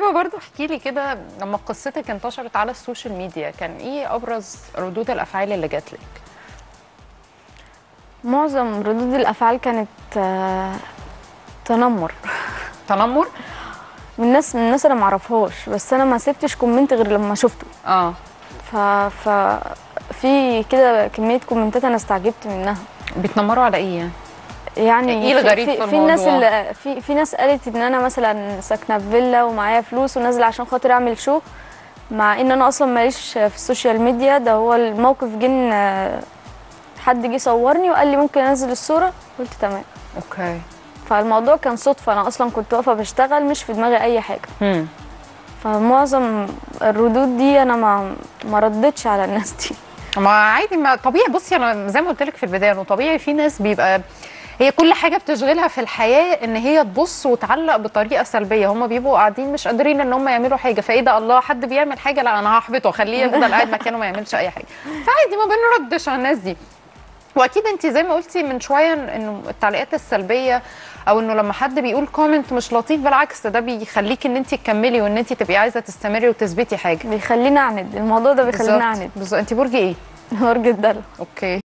مريم برضو احكي لي كده لما قصتك انتشرت على السوشيال ميديا كان ايه ابرز ردود الافعال اللي جات لك معظم ردود الافعال كانت آه، تنمر تنمر من الناس من الناس انا ما اعرفهاش بس انا ما سبتش كومنت غير لما شفته اه ف ف في كده كميه كومنتات انا استعجبت منها بيتنمروا على ايه يعني يعني إيه الغريب في في الناس الموضوع؟ اللي في في ناس قالت ان انا مثلا ساكنه في فيلا ومعايا فلوس ونازله عشان خاطر اعمل شو مع ان انا اصلا ماليش في السوشيال ميديا ده هو الموقف جه إن، آه، حد جه صورني وقال لي ممكن انزل الصوره قلت تمام اوكي فالموضوع كان صدفه انا اصلا كنت واقفه بشتغل مش في دماغي اي حاجه امم فمعظم الردود دي انا ما ما ردتش على الناس دي ما عادي ما طبيعي بصي انا زي ما قلت لك في البدايه انه طبيعي في ناس بيبقى هي كل حاجه بتشغلها في الحياه ان هي تبص وتعلق بطريقه سلبيه هم بيبقوا قاعدين مش قادرين ان هم يعملوا حاجه فايه ده الله حد بيعمل حاجه لا انا هحبطه خليه يفضل قاعد مكانه ما يعملش اي حاجه فعادي ما بنردش على الناس دي واكيد انت زي ما قلتي من شويه انه التعليقات السلبيه او انه لما حد بيقول كومنت مش لطيف بالعكس ده بيخليك ان انت تكملي وان انت تبقي عايزه تستمري وتثبتي حاجه بيخليني اعند الموضوع ده بيخليني بالظبط اعند بالظبط انت برج ايه برج الدلع اوكي